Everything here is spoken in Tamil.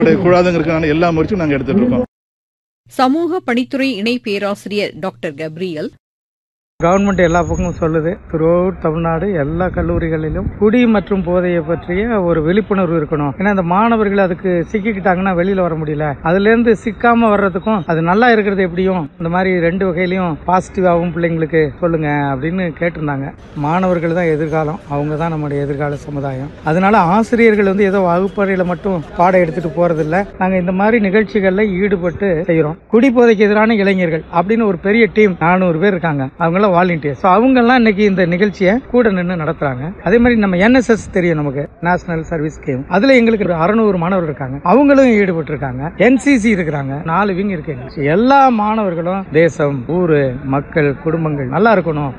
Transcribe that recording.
கூடாதுங்கிறதுக்கான எல்லா முயற்சியும் நாங்கள் எடுத்துட்டு இருக்கோம் சமூக பணித்துறை இணை பேராசிரியர் டாக்டர் கப்ரியல் கவர்மெண்ட் எல்லா பக்கமும் சொல்லுது த்ரூஅவுட் தமிழ்நாடு எல்லா கல்லூரிகளிலும் குடி மற்றும் போதையை பற்றிய ஒரு விழிப்புணர்வு இருக்கணும் ஏன்னா இந்த மாணவர்கள் அதுக்கு சிக்கிக்கிட்டாங்கன்னா வெளியில வர முடியல அதுல இருந்து சிக்காம வர்றதுக்கும் அது நல்லா இருக்கிறது எப்படியும் இந்த மாதிரி ரெண்டு வகையிலையும் பாசிட்டிவாகவும் பிள்ளைங்களுக்கு சொல்லுங்க அப்படின்னு கேட்டிருந்தாங்க மாணவர்கள் தான் எதிர்காலம் அவங்க தான் நம்முடைய எதிர்கால சமுதாயம் அதனால ஆசிரியர்கள் வந்து ஏதோ வகுப்பறையில மட்டும் பாடம் எடுத்துட்டு போறது இல்ல நாங்க இந்த மாதிரி நிகழ்ச்சிகள்ல ஈடுபட்டு செய்யறோம் குடிபோதைக்கு எதிரான இளைஞர்கள் அப்படின்னு ஒரு பெரிய டீம் நானூறு பேர் இருக்காங்க அவங்க எல்லாம் வாலண்டியர் ஸோ அவங்க எல்லாம் இன்னைக்கு இந்த நிகழ்ச்சியை கூட நின்று நடத்துறாங்க அதே மாதிரி நம்ம என்எஸ்எஸ் தெரியும் நமக்கு நேஷனல் சர்வீஸ் ஸ்கீம் அதுல எங்களுக்கு ஒரு அறுநூறு மாணவர் இருக்காங்க அவங்களும் ஈடுபட்டு இருக்காங்க என்சிசி இருக்கிறாங்க நாலு விங் இருக்கு எல்லா மாணவர்களும் தேசம் ஊரு மக்கள் குடும்பங்கள் நல்லா இருக்கணும்